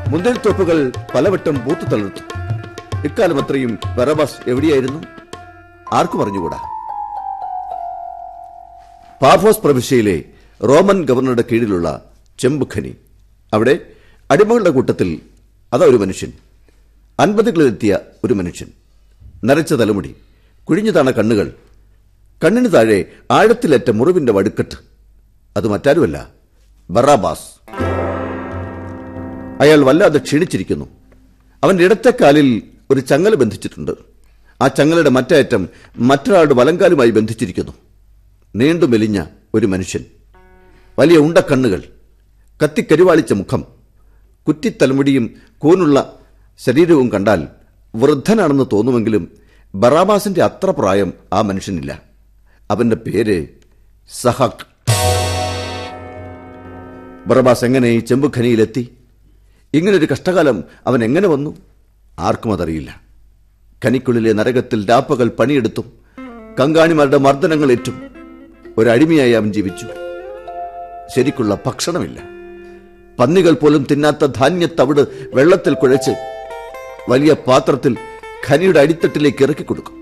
മുന്തിരിത്തോപ്പുകൾ പലവട്ടം പൂത്തു തളിർത്തു ഇക്കാലം അത്രയും ബറബാസ് എവിടെയായിരുന്നു ആർക്കു പറഞ്ഞുകൂടാ പാഫോസ് പ്രവിശ്യയിലെ റോമൻ ഗവർണറുടെ കീഴിലുള്ള ചെമ്പുഖനി അവിടെ അടിമകളുടെ കൂട്ടത്തിൽ അതാ ഒരു മനുഷ്യൻ അൻപതുകളിലെത്തിയ ഒരു മനുഷ്യൻ നരച്ച തലമുടി കുഴിഞ്ഞു താണ കണ്ണുകൾ കണ്ണിന് താഴെ ആഴത്തിലേറ്റ മുറിവിന്റെ വടുക്കെട്ട് അത് മറ്റാരുമല്ല ബറാബാസ് അയാൾ വല്ലാതെ ക്ഷീണിച്ചിരിക്കുന്നു അവന്റെ ഇടത്തെ കാലിൽ ഒരു ചങ്ങല ബന്ധിച്ചിട്ടുണ്ട് ആ ചങ്ങലയുടെ മറ്റേ അറ്റം മറ്റൊരാളുടെ വലങ്കാലുമായി ബന്ധിച്ചിരിക്കുന്നു നീണ്ടു മെലിഞ്ഞ ഒരു മനുഷ്യൻ വലിയ ഉണ്ടക്കണ്ണുകൾ കത്തിക്കരുവാളിച്ച മുഖം കുറ്റിത്തലമുടിയും കൂനുള്ള ശരീരവും കണ്ടാൽ വൃദ്ധനാണെന്ന് തോന്നുമെങ്കിലും ബറാബാസിന്റെ അത്ര പ്രായം ആ മനുഷ്യനില്ല അവന്റെ പേര് സഹക് ബറബാസ് എങ്ങനെ ഈ ചെമ്പുഖനിയിലെത്തി ഇങ്ങനൊരു കഷ്ടകാലം അവൻ എങ്ങനെ വന്നു ആർക്കും അതറിയില്ല ഖനിക്കുള്ളിലെ നരകത്തിൽ രാപ്പകൽ പണിയെടുത്തും കങ്കാണിമാരുടെ മർദ്ദനങ്ങൾ ഏറ്റും ഒരടിമയായി അവൻ ജീവിച്ചു ശരിക്കുള്ള ഭക്ഷണമില്ല പന്നികൾ പോലും തിന്നാത്ത ധാന്യത്തവിട് വെള്ളത്തിൽ കുഴച്ച് വലിയ പാത്രത്തിൽ ഖനിയുടെ അടിത്തട്ടിലേക്ക് ഇറക്കി കൊടുക്കും